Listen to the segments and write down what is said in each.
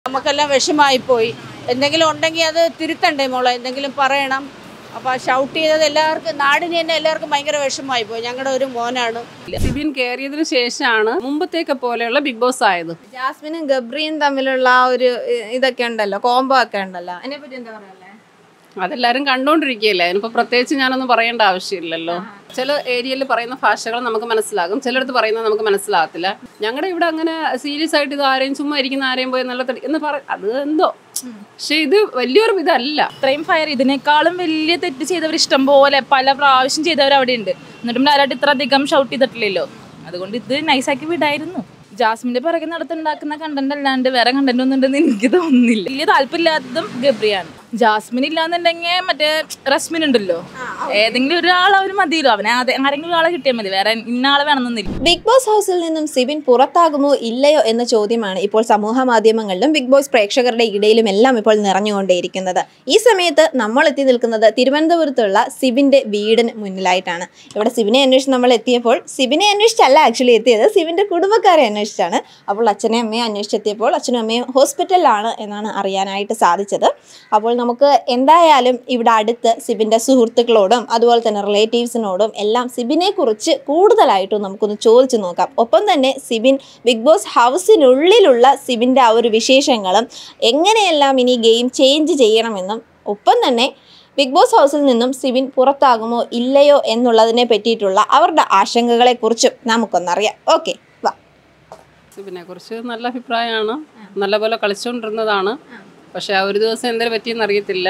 നമുക്കെല്ലാം വിഷമായിപ്പോയി എന്തെങ്കിലും ഉണ്ടെങ്കിൽ അത് തിരുത്തണ്ടേ മോളെ എന്തെങ്കിലും പറയണം അപ്പോൾ ഷൗട്ട് ചെയ്തത് എല്ലാവർക്കും നാടിന് തന്നെ എല്ലാവർക്കും ഭയങ്കര വിഷമായി പോയി ഞങ്ങളുടെ ഒരു മോനാണ് സിബിൻ കയറിയതിനു ശേഷമാണ് മുമ്പത്തേക്ക് പോലെയുള്ള ബിഗ് ബോസ് ആയത് ജാസ്മിനും ഗബ്രിയും തമ്മിലുള്ള ആ ഒരു ഇ- ഇതൊക്കെ ഉണ്ടല്ലോ കോംബോ ഒക്കെ ഉണ്ടല്ലോ അതിനെ പറ്റി എന്താ പറയാ അതെല്ലാരും കണ്ടോണ്ടിരിക്കുകയല്ലേ അതിനിപ്പോ പ്രത്യേകിച്ച് ഞാനൊന്നും പറയേണ്ട ആവശ്യമില്ലല്ലോ ചില ഏരിയയിൽ പറയുന്ന ഭാഷകൾ നമുക്ക് മനസ്സിലാകും ചിലടത്ത് പറയുന്നത് നമുക്ക് മനസ്സിലാകത്തില്ല ഞങ്ങളുടെ ഇവിടെ അങ്ങനെ സീരിയസ് ആയിട്ട് ഇത് ആരെയും ചുമ്മാ ഇരിക്കുന്ന ആരെയും പോയി നല്ല തടി എന്ന് പറ അത് എന്തോ പക്ഷെ ഇത് വലിയൊരു ഇതല്ല ഇത്രയും ഫയർ ഇതിനേക്കാളും വലിയ തെറ്റ് ചെയ്തവർ ഇഷ്ടം പോലെ പല പ്രാവശ്യം ചെയ്തവർ അവിടെ ഉണ്ട് എന്നിട്ടും ആരായിട്ട് ഇത്ര അധികം ഷൗട്ട് ചെയ്തിട്ടില്ലല്ലോ അതുകൊണ്ട് ഇത് നൈസാക്കി വിടായിരുന്നു ജാസ്മിന്റെ പിറകെ നടത്തുണ്ടാക്കുന്ന കണ്ടന്റ് അല്ലാണ്ട് വേറെ കണ്ടന്റ് ഒന്നും ഉണ്ടെന്ന് എനിക്ക് തോന്നുന്നില്ല വലിയ താല്പര്യമില്ലാത്തതും ഗബ്രിയാണ് ജാസ്മിൻ ഇല്ലാന്നുണ്ടെങ്കിൽ മറ്റേ റസ്മിൻ ഉണ്ടല്ലോ ഏതെങ്കിലും ഒരാൾ അവർ മതിയല്ലോ അവനെ ആദ്യം- ആരെങ്കിലും ഒരാളെ കിട്ടിയാൽ മതി വേറെ ഇന്ന ആളെ വേണമെന്നൊന്നുമില്ല ബിഗ് ബോസ് ഹൗസിൽ നിന്നും സിബിൻ പുറത്താകുമോ ഇല്ലയോ എന്ന ചോദ്യമാണ് ഇപ്പോൾ സമൂഹ മാധ്യമങ്ങളിലും ബിഗ് ബോസ് പ്രേക്ഷകരുടെ ഇടയിലും എല്ലാം ഇപ്പോൾ നിറഞ്ഞുകൊണ്ടേയിരിക്കുന്നത് ഈ സമയത്ത് നമ്മൾ എത്തി നിൽക്കുന്നത് തിരുവനന്തപുരത്തുള്ള സിബിന്റെ വീടിന് മുന്നിലായിട്ടാണ് ഇവിടെ സിബിനെ അന്വേഷിച്ച് നമ്മൾ എത്തിയപ്പോൾ സിബിനെ അന്വേഷിച്ചല്ല ആക്ച്വലി എത്തിയത് സിബിന്റെ കുടുംബക്കാരെ അന്വേഷിച്ചാണ് അപ്പോൾ അച്ഛനെയും അമ്മയും അന്വേഷിച്ചെത്തിയപ്പോൾ അച്ഛനും അമ്മയും ഹോസ്പിറ്റലിലാണ് എന്നാണ് അറിയാനായിട്ട് സാധിച്ചത് അപ്പോൾ നമുക്ക് എന്തായാലും ഇവിടെ അടുത്ത് സിബിൻ്റെ സുഹൃത്തുക്കളോടും അതുപോലെ തന്നെ റിലേറ്റീവ്സിനോടും എല്ലാം സിബിനെ കുറിച്ച് കൂടുതലായിട്ടും നമുക്കൊന്ന് ചോദിച്ചു നോക്കാം ഒപ്പം തന്നെ സിബിൻ ബിഗ് ബോസ് ഹൗസിനുള്ളിലുള്ള സിബിൻ്റെ ആ ഒരു വിശേഷങ്ങളും എങ്ങനെയെല്ലാം ഇനി ഗെയിം ചേഞ്ച് ചെയ്യണമെന്നും ഒപ്പം തന്നെ ബിഗ് ബോസ് ഹൗസിൽ നിന്നും സിബിൻ പുറത്താകുമോ ഇല്ലയോ എന്നുള്ളതിനെ പറ്റിയിട്ടുള്ള അവരുടെ ആശങ്കകളെക്കുറിച്ചും നമുക്കൊന്നറിയാം ഓക്കെ വാ സിബിനെ കുറിച്ച് നല്ല അഭിപ്രായമാണ് നല്ലപോലെ കളിച്ചുകൊണ്ടിരുന്നതാണ് പക്ഷെ ആ ഒരു ദിവസം എന്തെങ്കിലും പറ്റിയെന്ന് അറിയത്തില്ല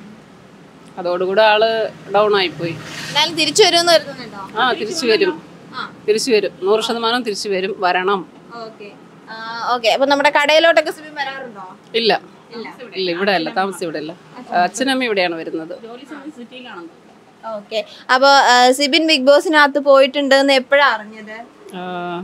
അതോടുകൂടെ ആള് ഡൗൺ ആയിപ്പോയി എന്നാലും തിരിച്ചു വരുമെന്ന് കരുതുന്നുണ്ടോ ആ തിരിച്ചു വരും തിരിച്ചു വരും നൂറ് ശതമാനം തിരിച്ചു വരും വരണം ഓക്കെ ഓക്കെ അപ്പൊ നമ്മുടെ കടയിലോട്ടൊക്കെ സിബിൻ വരാറുണ്ടോ ഇല്ല ഇല്ല ഇവിടെ അല്ല താമസം ഇവിടെ അല്ല അച്ഛനമ്മ ഇവിടെയാണ് വരുന്നത് ഓക്കെ അപ്പൊ ആ, സിബിൻ ബിഗ് ബോസിനകത്ത് പോയിട്ടുണ്ട് എന്ന് എപ്പോഴാ അറിഞ്ഞത് ആ,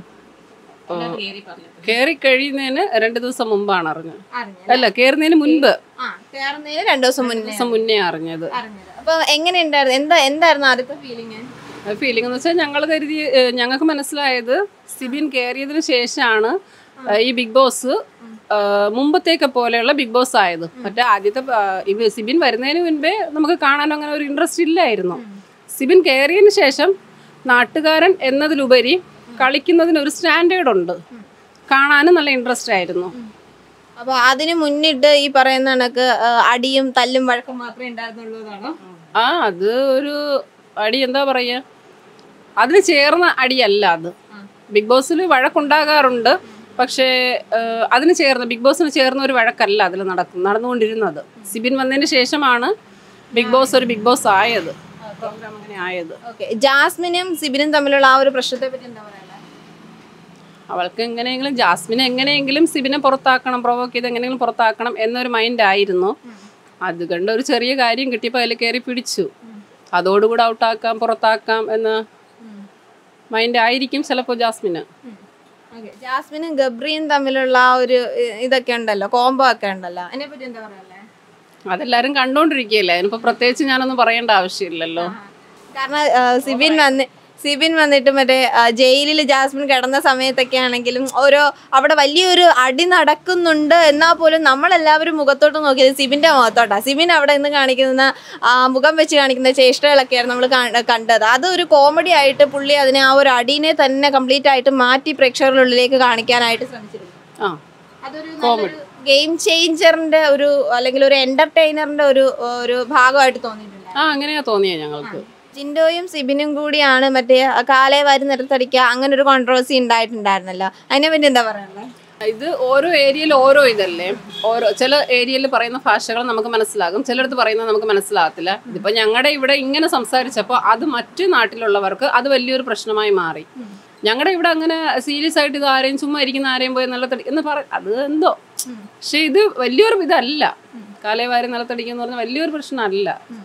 ഓ, കേറി കഴിയുന്നതിന് രണ്ട് ദിവസം മുമ്പാണ് അറിഞ്ഞത് അറിഞ്ഞത് അല്ല കേറുന്നതിന് മുൻപ് ആ കേറുന്നതിന് രണ്ടു ദിവസം മുന്നേ ദിവസം മുന്നേ അറിഞ്ഞത് അറിഞ്ഞത് അപ്പൊ എങ്ങനെയുണ്ടായിരുന്നു എന്താ എന്തായിരുന്നു ആദ്യത്തെ ഫീലിംഗ് ഫീലിംഗ് എന്ന് വെച്ചാൽ ഞങ്ങൾ കരുതി ഏഹ്, ഞങ്ങൾക്ക് മനസ്സിലായത് സിബിൻ കയറിയതിന് ശേഷമാണ് ഏഹ്, ഈ ബിഗ് ബോസ് ഏഹ്, മുമ്പത്തേക്ക് പോലെയുള്ള ബിഗ് ബോസ് ആയത് മറ്റേ ആദ്യത്തെ ഏഹ്, ഇവ സിബിൻ വരുന്നതിന് മുൻപേ നമുക്ക് കാണാൻ അങ്ങനെ ഒരു ഇൻട്രസ്റ്റ് ഇല്ലായിരുന്നു സിബിൻ കയറിയതിന് ശേഷം നാട്ടുകാരൻ എന്നതിലുപരി കളിക്കുന്നതിന് ഒരു സ്റ്റാൻഡേർഡ് ഉണ്ട് കാണാനും നല്ല ഇൻട്രസ്റ്റ് ആയിരുന്നു അപ്പൊ അതിന് മുന്നിട്ട് ഈ പറയുന്ന കണക്ക് ആ, അടിയും തല്ലും വഴക്കും മാത്രമേ ഉണ്ടായിരുന്നുള്ളൂ ആ അത് ഒരു അടി എന്താ പറയുക അതിന് ചേർന്ന അടിയല്ല അത് ബിഗ് ബോസിൽ വഴക്കുണ്ടാകാറുണ്ട് പക്ഷേ ഏഹ്, അതിന് ചേർന്ന് ബിഗ് ബോസിന് ചേർന്ന ഒരു വഴക്കല്ല അതിൽ നടക്കും നടന്നുകൊണ്ടിരുന്നത് സിബിൻ വന്നതിന് ശേഷമാണ് ബിഗ് ബോസ് ഒരു ബിഗ് ബോസ് ആയത് പ്രോഗ്രാം അങ്ങനെ ആയത് ഓക്കെ ജാസ്മിനും സിബിനും തമ്മിലുള്ള ആ ഒരു പ്രശ്നത്തെ പറ്റി എന്താ പറയാ അവൾക്ക് എങ്ങനെയെങ്കിലും ജാസ്മിനെ എങ്ങനെയെങ്കിലും സിബിനെ പുറത്താക്കണം പ്രൊവോക്ക് ചെയ്ത് എങ്ങനെയെങ്കിലും പുറത്താക്കണം എന്നൊരു മൈൻഡ് ആയിരുന്നു അത് കണ്ട് ഒരു ചെറിയ കാര്യം കിട്ടിയപ്പോൾ അതിൽ കയറി പിടിച്ചു അതോടുകൂടെ ഔട്ടാക്കാം പുറത്താക്കാം എന്ന മൈൻഡ് ആയിരിക്കും ചിലപ്പോൾ ജാസ്മിന് ഓക്കെ ജാസ്മിനും ഗബ്രിയും തമ്മിലുള്ള ആ ഒരു ഇ- ഇതൊക്കെ ഉണ്ടല്ലോ കോംബോ ഒക്കെ ഉണ്ടല്ലോ അതിനെ പറ്റി എന്താ പറയാ അതെല്ലാരും കണ്ടോണ്ടിരിക്കുകയല്ലേ അതിനിപ്പോൾ പ്രത്യേകിച്ച് ഞാനൊന്നും പറയേണ്ട ആവശ്യമില്ലല്ലോ കാരണം ആ, സിബിൻ വന്ന് സിബിൻ വന്നിട്ട് മറ്റേ ജയിലിൽ ജാസ്മിൻ കിടന്ന സമയത്തൊക്കെ ആണെങ്കിലും ഓരോ അവിടെ വലിയൊരു അടി നടക്കുന്നുണ്ട് എന്നാൽ പോലും നമ്മളെല്ലാവരും മുഖത്തോട്ട് നോക്കിയത് സിബിന്റെ മുഖത്തോട്ടാ സിബിൻ അവിടെ നിന്ന് കാണിക്കുന്ന ആ, മുഖം വെച്ച് കാണിക്കുന്ന ചേഷ്ടകളൊക്കെയാണ് നമ്മൾ കണ്ടത് അത് ഒരു കോമഡി ആയിട്ട് പുള്ളി അതിനെ ആ ഒരു അടീനെ തന്നെ കംപ്ലീറ്റ് ആയിട്ട് മാറ്റി പ്രേക്ഷകരുടെ ഉള്ളിലേക്ക് കാണിക്കാനായിട്ട് ശ്രമിച്ചിരുന്നു ആ അതൊരു ഗെയിം ചേഞ്ചറിന്റെ ഒരു അല്ലെങ്കിൽ ഒരു എന്റർടൈനറിന്റെ ഒരു ഒരു ഭാഗമായിട്ട് തോന്നിയിട്ടുണ്ട് ആ അങ്ങനെയാ തോന്നിയത് ഞങ്ങൾക്ക് ജിൻഡോയും സിബിനും കൂടിയാണ് മറ്റേ കാലേ വാരി നിരത്തടിക്കുക അങ്ങനെ ഒരു കോൺട്രവേഴ്സി ഉണ്ടായിട്ടുണ്ടായിരുന്നല്ലോ അതിനെ പറ്റി എന്താ പറയാനുള്ളത് ഇത് ഓരോ ഏരിയയിൽ ഓരോ ഇതല്ലേ ഓരോ ചില ഏരിയയിൽ പറയുന്ന ഭാഷകൾ നമുക്ക് മനസ്സിലാകും ചിലടത്ത് പറയുന്നത് നമുക്ക് മനസ്സിലാകത്തില്ല ഇതിപ്പോൾ ഞങ്ങളുടെ ഇവിടെ ഇങ്ങനെ സംസാരിച്ചപ്പോൾ അത് മറ്റു നാട്ടിലുള്ളവർക്ക് അത് വലിയൊരു പ്രശ്നമായി മാറി ഞങ്ങളുടെ ഇവിടെ അങ്ങനെ സീരിയസ് ആയിട്ട് ഇത് ആരെയും ചുമ്മാ ഇരിക്കുന്ന ആരെയും പോയി നിലത്തടി എന്ന് പറ അത് എന്തോ പക്ഷെ ഇത് വലിയൊരു ഇതല്ല കാലേ വാരി നിലത്തടിക്കുക എന്ന് പറഞ്ഞാൽ വലിയൊരു പ്രശ്നമല്ല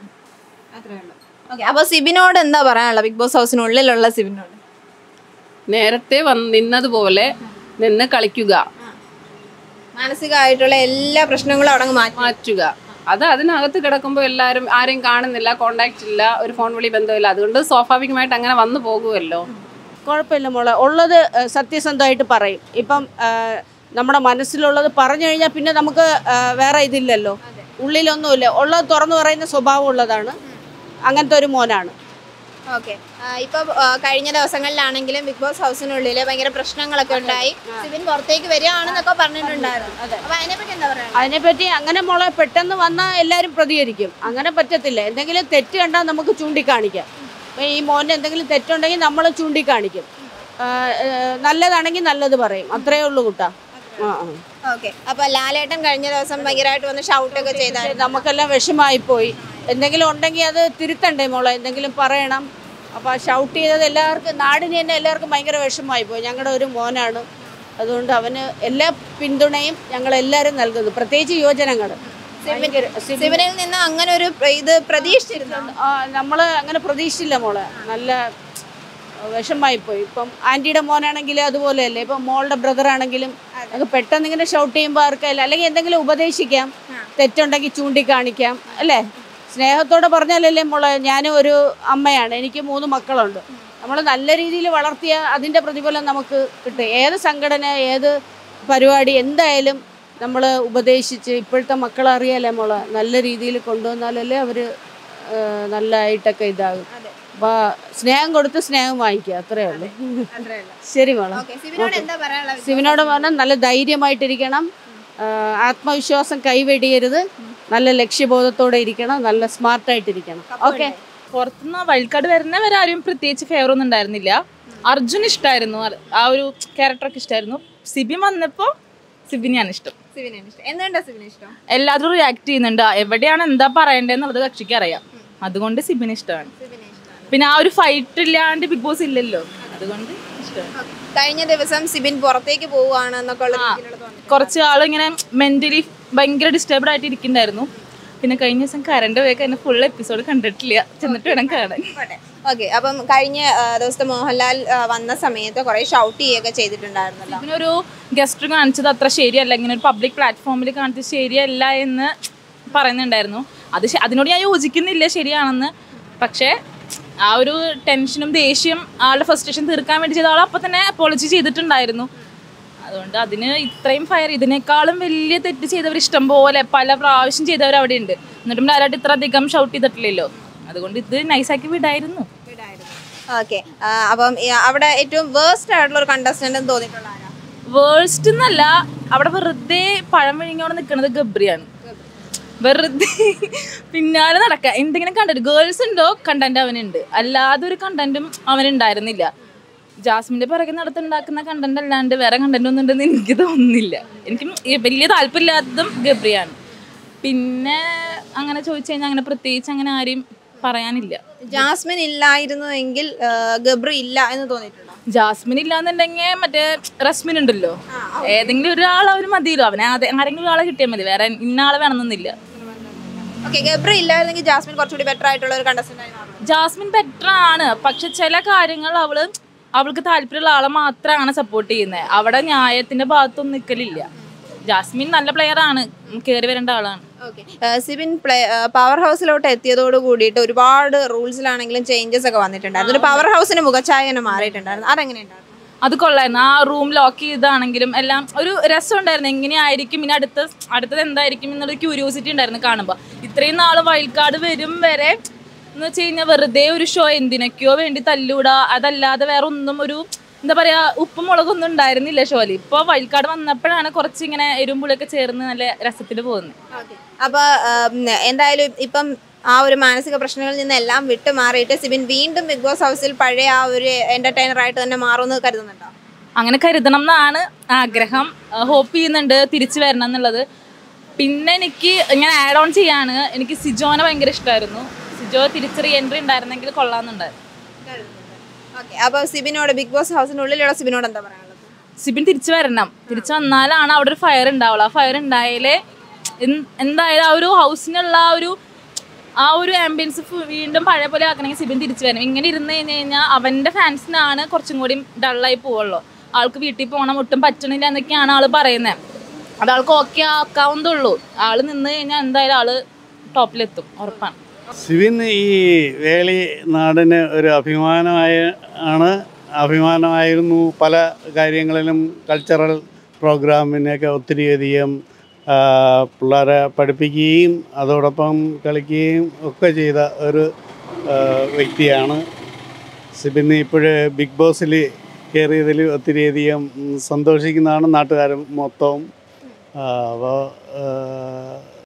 ഓക്കെ അപ്പൊ സിബിനോട് എന്താ പറയാനുള്ളത് ബിഗ് ബോസ് ഹൗസിനുള്ളിലുള്ള സിബിനോട് നേരത്തെ വന്ന് നിന്നതുപോലെ നിന്ന് കളിക്കുക മാനസികമായിട്ടുള്ള എല്ലാ പ്രശ്നങ്ങളും അവിടെ അങ്ങ് മാറ്റി മാറ്റുക അത് അതിനകത്ത് കിടക്കുമ്പോൾ എല്ലാവരും ആരെയും കാണുന്നില്ല കോണ്ടാക്ട് ഇല്ല ഒരു ഫോൺ വിളി ബന്ധമില്ല അതുകൊണ്ട് സ്വാഭാവികമായിട്ട് അങ്ങനെ വന്നു പോകുമല്ലോ കുഴപ്പമില്ല മോളെ ഉള്ളത് ഏഹ്, സത്യസന്ധമായിട്ട് പറയും ഇപ്പം ഏഹ്, നമ്മുടെ മനസ്സിലുള്ളത് പറഞ്ഞു കഴിഞ്ഞാൽ പിന്നെ നമുക്ക് ആ, വേറെ ഇതില്ലല്ലോ ഉള്ളിലൊന്നുമില്ല ഉള്ളത് തുറന്നു പറയുന്ന സ്വഭാവം ഉള്ളതാണ് അങ്ങനത്തെ ഒരു മോനാണ് ഓക്കെ ഇപ്പൊ ആ, കഴിഞ്ഞ ദിവസങ്ങളിലാണെങ്കിലും ബിഗ് ബോസ് ഹൗസിനുള്ളിൽ ഭയങ്കര പ്രശ്നങ്ങളൊക്കെ ഉണ്ടായി സിബിൻ പുറത്തേക്ക് വരികയാണെന്നൊക്കെ പറഞ്ഞിട്ടുണ്ടായിരുന്നു അപ്പൊ അതിനെപ്പറ്റി എന്താ പറയാ അതിനെപ്പറ്റി അങ്ങനെ മോളെ പെട്ടെന്ന് വന്നാൽ എല്ലാവരും പ്രതികരിക്കും അങ്ങനെ പറ്റത്തില്ല എന്തെങ്കിലും തെറ്റ് കണ്ടാൽ നമുക്ക് ചൂണ്ടിക്കാണിക്കാം ഇപ്പം ഈ മോൻ്റെ എന്തെങ്കിലും തെറ്റുണ്ടെങ്കിൽ നമ്മൾ ചൂണ്ടിക്കാണിക്കും ആ, ഏ, നല്ലതാണെങ്കിൽ നല്ലത് പറയും അത്രയേ ഉള്ളൂ കുട്ടാ ആ ആ ഓക്കെ അപ്പൊ ലാലേട്ടൻ കഴിഞ്ഞ ദിവസം ഭയങ്കരമായിട്ട് വന്ന് ഷൗട്ട് ഒക്കെ ചെയ്തായിരുന്നു നമുക്കെല്ലാം വിഷമായി പോയി എന്തെങ്കിലും ഉണ്ടെങ്കിൽ അത് തിരുത്തണ്ടേ മോളെ എന്തെങ്കിലും പറയണം അപ്പോൾ ഷൗട്ട് ചെയ്തത് എല്ലാവർക്കും നാടിന് തന്നെ എല്ലാവർക്കും ഭയങ്കര വിഷമായി പോയി ഞങ്ങളുടെ ഒരു മോനാണ് അതുകൊണ്ട് അവന് എല്ലാ പിന്തുണയും ഞങ്ങളെല്ലാവരും നൽകുന്നു പ്രത്യേകിച്ച് യുവജനങ്ങൾ സിബിനിൽ നിന്ന് അങ്ങനെ ഒരു ഇത് പ്രതീക്ഷിച്ചിരുന്നു നമ്മൾ അങ്ങനെ പ്രതീക്ഷിച്ചില്ല മോളെ നല്ല വിഷമായി പോയി ഇപ്പം ആൻറ്റിയുടെ മോനാണെങ്കിലും അതുപോലെയല്ലേ ഇപ്പം മോളുടെ ബ്രദർ ആണെങ്കിലും നമുക്ക് പെട്ടെന്ന് ഇങ്ങനെ ഷൗട്ട് ചെയ്യുമ്പോൾ ആർക്കല്ല അല്ലെങ്കിൽ എന്തെങ്കിലും ഉപദേശിക്കാം തെറ്റുണ്ടെങ്കിൽ ചൂണ്ടിക്കാണിക്കാം അല്ലേ സ്നേഹത്തോടെ പറഞ്ഞാലല്ലേ മോളെ ഞാനും ഒരു അമ്മയാണ് എനിക്ക് മൂന്ന് മക്കളുണ്ട് നമ്മൾ നല്ല രീതിയിൽ വളർത്തിയ അതിൻ്റെ പ്രതിഫലം നമുക്ക് കിട്ടും ഏത് സംഘടന ഏത് പരിപാടി എന്തായാലും നമ്മൾ ഉപദേശിച്ച് ഇപ്പോഴത്തെ മക്കളെ അറിയാലേ മോളെ നല്ല രീതിയിൽ കൊണ്ടുവന്നാലല്ലേ അവർ നല്ലതായിട്ടൊക്കെ ഇതാകും അപ്പോൾ സ്നേഹം കൊടുത്ത് സ്നേഹം വാങ്ങിക്കുക അത്രയേ ഉള്ളൂ ശരി മോളെ ഓക്കെ സിബിനോട് എന്താ പറയാനുള്ളത് ശിവനോട് പറഞ്ഞാൽ നല്ല ധൈര്യമായിട്ടിരിക്കണം ആ, ആത്മവിശ്വാസം കൈവെടിയരുത് നല്ല ലക്ഷ്യബോധത്തോടെ ഇരിക്കണം നല്ല സ്മാർട്ടായിട്ടിരിക്കണം ഓക്കെ പുറത്തുനിന്ന് വഴിക്കാട് വരുന്നവരാരും പ്രത്യേകിച്ച് ഫേവർ ഒന്നും ഉണ്ടായിരുന്നില്ല അർജുൻ ഇഷ്ടമായിരുന്നു ആ ഒരു ക്യാരക്ടറൊക്കെ ഇഷ്ടമായിരുന്നു സിബിൻ വന്നപ്പോൾ സിബിനെയാണ് ഇഷ്ടം സിബിനാണ് ഇഷ്ടം എന്തുകൊണ്ടാ സിബിന് ഇഷ്ടം എല്ലാവരും റിയാക്ട് ചെയ്യുന്നുണ്ട് ആ, എവിടെയാണ് എന്താ പറയണ്ടേന്നുള്ളത് കക്ഷിക്ക് അറിയാം അതുകൊണ്ട് സിബിന് ഇഷ്ടമാണ് സിബിനെ ഇഷ്ടമാണ് പിന്നെ ആ ഒരു ഫൈറ്റ് ഇല്ലാണ്ട് ബിഗ് ബോസ് ഇല്ലല്ലോ അതുകൊണ്ട് ഇഷ്ടമാണ് കഴിഞ്ഞ ദിവസം സിബിൻ പുറത്തേക്ക് പോവുകയാണ് എന്നൊക്കെ ഉള്ള രീതിയിലുള്ള തോന്നി കുറച്ച് ആൾ ഇങ്ങനെ മെന്റലി ഭയങ്കര ഡിസ്റ്റർബ്ഡ് ആയിട്ട് ഇരിക്കുന്നുണ്ടായിരുന്നു പിന്നെ കഴിഞ്ഞ ദിവസം കറണ്ട് പോയി കഴിഞ്ഞ ഫുൾ എപ്പിസോഡ് കണ്ടിട്ടില്ല ചെന്നിട്ട് വേണം കാണാൻ ഓക്കെ അപ്പം കഴിഞ്ഞ ആ, ദിവസത്തെ മോഹൻലാൽ ആ, വന്ന സമയത്ത് കുറെ ഷൗട്ട് ചെയ്യുകയൊക്കെ ചെയ്തിട്ടുണ്ടായിരുന്നല്ലോ ഇതിനൊരു ഗസ്റ്റ് കാണിച്ചത് അത്ര ശരിയല്ല ഇങ്ങനെ ഒരു പബ്ലിക് പ്ലാറ്റ്ഫോമിൽ കാണിച്ചത് ശരിയല്ല എന്ന് പറയുന്നുണ്ടായിരുന്നു അത് ശ- അതിനോട് ഞാൻ യോജിക്കുന്നില്ല ശരിയാണെന്ന് പക്ഷേ ആ ഒരു ടെൻഷനും ദേഷ്യം ആളുടെ ഫ്രസ്ട്രേഷൻ തീർക്കാൻ വേണ്ടി ചെയ്ത ആൾ അപ്പം തന്നെ അപ്പോളജി ചെയ്തിട്ടുണ്ടായിരുന്നു അതുകൊണ്ട് അതിന് ഇത്രയും ഫയർ ഇതിനേക്കാളും വലിയ തെറ്റ് ചെയ്തവർ ഇഷ്ടം പോലെ പല പ്രാവശ്യം ചെയ്തവർ അവിടെ ഉണ്ട് എന്നിട്ടും ആരായിട്ട് ഇത്ര അധികം ഷൗട്ട് ചെയ്തിട്ടില്ലല്ലോ അതുകൊണ്ട് ഇത് നൈസാക്കി വിടായിരുന്നു ഓക്കെ അപ്പം ഈ അവിടെ ഏറ്റവും വേസ്റ്റ് ആയിട്ടുള്ള ഒരു കണ്ടസ്റ്റന്റ് എന്ന് തോന്നിയിട്ടുള്ള ആരാ വേഴ്സ്റ്റ് എന്നല്ല അവിടെ വെറുതെ പഴം വിഴുങ്ങിയോടെ നിൽക്കുന്നത് ഗബ്രിയാണ് വെറുതെ പിന്നാലെ നടക്കുക എന്തെങ്കിലും കണ്ടന്റ് ഗേൾസ് ഉണ്ടോ കണ്ടന്റ് അവനുണ്ട് അല്ലാതെ ഒരു കണ്ടന്റും അവനുണ്ടായിരുന്നില്ല ജാസ്മിന്റെ പിറകെ നടത്തുണ്ടാക്കുന്ന കണ്ടന്റ് അല്ലാണ്ട് വേറെ കണ്ടന്റ് ഒന്നും ഉണ്ടെന്ന് എനിക്ക് തോന്നുന്നില്ല എനിക്ക് ഈ വലിയ താല്പര്യമില്ലാത്തതും ഗബ്രിയാണ് പിന്നെ അങ്ങനെ ചോദിച്ചു കഴിഞ്ഞാൽ അങ്ങനെ പ്രത്യേകിച്ച് അങ്ങനെ ആരെയും പറയാനില്ല ജാസ്മിൻ ഇല്ലായിരുന്നു എങ്കിൽ ആ, ഗബ്രി ഇല്ല എന്ന് തോന്നിയിട്ടുണ്ടോ ജാസ്മിൻ ഇല്ലാന്നുണ്ടെങ്കിൽ മറ്റേ റസ്മിൻ ഉണ്ടല്ലോ ഏതെങ്കിലും ഒരാൾ അവർ മതിയല്ലോ അവനെ ആദ്യ- ആരെങ്കിലും ഒരാളെ കിട്ടിയാൽ മതി വേറെ ഇന്ന ആളെ വേണമെന്നൊന്നുമില്ല ഓക്കെ ഗബ്രി ഇല്ലായിരുന്നെങ്കിൽ ജാസ്മിൻ കുറച്ചുകൂടി ബെറ്റർ ആയിട്ടുള്ള ഒരു കണ്ടസ്റ്റന്റ് ആയി മാറും ജാസ്മിൻ ബെറ്റർ ആണ് പക്ഷെ ചില കാര്യങ്ങൾ അവള് അവൾക്ക് താല്പര്യമുള്ള ആളെ മാത്രമാണ് സപ്പോർട്ട് ചെയ്യുന്നത് അവിടെ ന്യായത്തിന്റെ ഭാഗത്തൊന്നും നിൽക്കലില്ല ജാസ്മിൻ നല്ല പ്ലെയർ ആണ് കയറി വരേണ്ട ആളാണ് ഓക്കെ സിബിൻ പ്ലേ പവർ ഹൗസിലോട്ട് എത്തിയതോട് കൂടിയിട്ട് ഒരുപാട് റൂൾസിലാണെങ്കിലും ചേഞ്ചസ് ഒക്കെ വന്നിട്ടുണ്ടായിരുന്നു ഒരു പവർ ഹൗസിന് മുഖച്ഛായ തന്നെ മാറിയിട്ടുണ്ടായിരുന്നു അതെങ്ങനെയുണ്ടായിരുന്നു അത് കൊള്ളായിരുന്നു ആ റൂം ലോക്ക് ചെയ്താണെങ്കിലും എല്ലാം ഒരു രസം ഉണ്ടായിരുന്നു എങ്ങനെയായിരിക്കും ഇനി അടുത്ത അടുത്തത് എന്തായിരിക്കും എന്നുള്ളൊരു ക്യൂരിയോസിറ്റി ഉണ്ടായിരുന്നു കാണുമ്പോൾ ഇത്രയും നാൾ വൈൽഡ് കാർഡ് വരും വരെ എന്ന് വെച്ച് കഴിഞ്ഞാൽ വെറുതെ ഒരു ഷോ എന്തിനൊക്കെയോ വേണ്ടി തല്ലൂടാ അതല്ലാതെ വേറെ ഒന്നും ഒരു എന്താ പറയാ ഉപ്പും മുളകൊന്നും ഉണ്ടായിരുന്നില്ല ഷോയിൽ ഇപ്പോൾ വൈൽഡ് കാർഡ് വന്നപ്പോഴാണ് കുറച്ച് ഇങ്ങനെ എരുമ്പുളിയൊക്കെ ചേർന്ന് നല്ല രസത്തിൽ പോകുന്നത് അപ്പൊ ഉം, എന്തായാലും ഇപ്പം ആ ഒരു മാനസിക പ്രശ്നങ്ങളിൽ നിന്നെല്ലാം വിട്ടു മാറിയിട്ട് സിബിൻ വീണ്ടും ബിഗ് ബോസ് ഹൗസിൽ പഴയ ആ ഒരു എന്റർടൈനർ ആയിട്ട് തന്നെ മാറുമെന്ന് കരുതുന്നുണ്ടോ അങ്ങനെ കരുതണം എന്നാണ് ആഗ്രഹം ഹോപ്പ് ചെയ്യുന്നുണ്ട് തിരിച്ചു വരണം എന്നുള്ളത് പിന്നെ എനിക്ക് ഇങ്ങനെ ആഡ് ഓൺ ചെയ്യാണ് എനിക്ക് സിജോനെ ഭയങ്കര ഇഷ്ടമായിരുന്നു സിജോ തിരിച്ച് റീ എൻട്രി ഉണ്ടായിരുന്നെങ്കിൽ കൊള്ളാമെന്നുണ്ടായിരുന്നു ഓക്കെ അപ്പൊ സിബിനോട് ബിഗ് ബോസ് ഹൗസിനുള്ളിലുള്ള സിബിനോട് എന്താ പറയാനുള്ളത് സിബിൻ തിരിച്ചു വരണം തിരിച്ചു വന്നാലാണ് അവിടെ ഒരു ഫയർ ഉണ്ടാവുള്ളൂ ആ ഫയർ ഉണ്ടായാലേ എന്ത്- എന്തായാലും ആ ഒരു ഹൗസിനുള്ള ആ ഒരു ആ ഒരു ആംബിയൻസ് വീണ്ടും പഴയ പോലെ ആക്കണമെങ്കിൽ സിബിൻ തിരിച്ചു വരണം ഇങ്ങനെ ഇരുന്ന് കഴിഞ്ഞ് കഴിഞ്ഞാൽ അവൻ്റെ ഫാൻസിനാണ് കുറച്ചും കൂടി ഡള്ളായി പോവുള്ളൂ ആൾക്ക് വീട്ടിൽ പോകണം ഒട്ടും പറ്റണില്ല എന്നൊക്കെയാണ് ആൾ പറയുന്നത് അത് ആൾക്ക് ഓക്കെ ആക്കാവുന്നതുള്ളൂ ആൾ നിന്ന് കഴിഞ്ഞാൽ എന്തായാലും ആള് ടോപ്പിലെത്തും ഉറപ്പാണ് സിവിൻ ഈ വേളി നാടിന് ഒരു അഭിമാനമായ ആണ് അഭിമാനമായിരുന്നു പല കാര്യങ്ങളിലും കൾച്ചറൽ പ്രോഗ്രാമിനെയൊക്കെ ഒത്തിരിയധികം ആ, പിള്ളേരെ പഠിപ്പിക്കുകയും അതോടൊപ്പം കളിക്കുകയും ഒക്കെ ചെയ്ത ഒരു ആ, വ്യക്തിയാണ് സിബിന് ഇപ്പോഴ് ബിഗ് ബോസിൽ കയറിയതിൽ ഒത്തിരിയധികം ഉം, സന്തോഷിക്കുന്നതാണ് നാട്ടുകാരും മൊത്തവും അപ്പോൾ